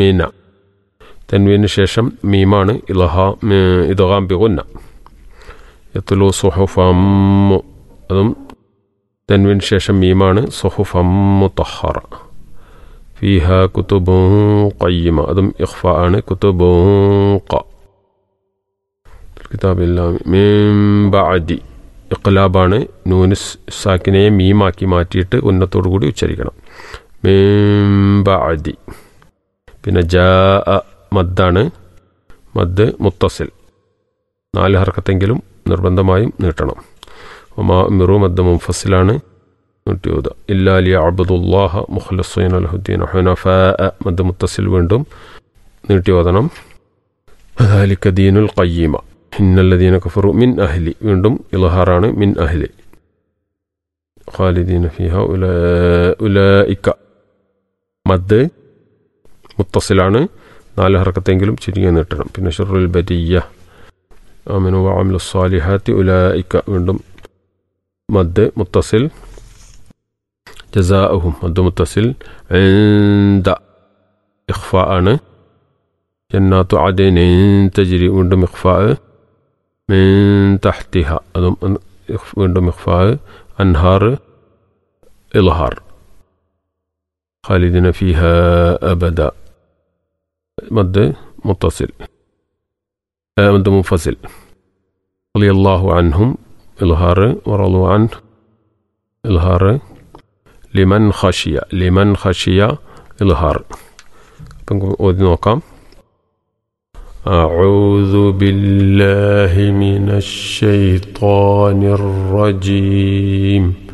മീന തൻവീന് ശേഷം മീമാണ് ഇലഹ ഇതഹാം ബിഗുന്ന യത്തുലു സുഹുഫമ്മു അതും തൻവിന് ശേഷം മീമാണ് സുഹുഫമ്മു തഹറ ഫീഹ കുത്തുബു കയ്യമ അതും ഇഖ്ഫ ആണ് കുത്തുബു ക കിതാബില്ല മീംബഅദി ഇഖ്ലാബാണ് നൂന് സാക്കിനെയെ മീമാക്കി മാറ്റിയിട്ട് ഉന്നത്തോടു കൂടി ഉച്ചരിക്കണം മീംബഅദി പിന്നെ ജാ മദ്ദാണ് മദ് മുത്തസിൽ നാല് ഹർക്കത്തെങ്കിലും നിർബന്ധമായും നീട്ടണം ഒമാ മിറു മദ് മുംഫസിലാണ് നൂറ്റിയൂത ഇല്ലാലി അബ്ദുല്ലാഹ മുഖ്ലസൈൻ അൽഹുദ്ദീൻ ഹുനഫ മദ് മുത്തസിൽ വീണ്ടും നീട്ടി ഓതണം അദാലിക ദീനുൽ ഖയ്യമ ഇന്നല്ലദീന കഫറു മിൻ അഹ്ലി വീണ്ടും ഇൽഹാറാണ് മിൻ അഹ്ലി ഖാലിദീന ഫിഹ ഉലഇക മദ് മുത്തസിലാണ് നാല് ഹർക്കത്തെങ്കിലും ചുരുങ്ങി നീട്ടണം പിന്നെ ഷുറുൽ ബരിയ ആമിനു വഅമിലു സ്വാലിഹാത്തി ഉലഇക വീണ്ടും മദ് മുത്തസിൽ ജസാഅഹും മദ് മുത്തസിൽ عند ഇഖ്ഫാ ആണ് ജന്നാത്തു അദനിൻ തജ്രി വീണ്ടും ഇഖ്ഫാ من تحتها അതും വീണ്ടും ഇഖ്ഫാ അൻഹാർ ഇൽഹാർ خالدين فيها أبدا مد متصل آه مد منفصل رضي الله عنهم إظهار ورضوا عنه إظهار لمن خشي لمن خشي إظهار ودي نوقام أعوذ بالله من الشيطان الرجيم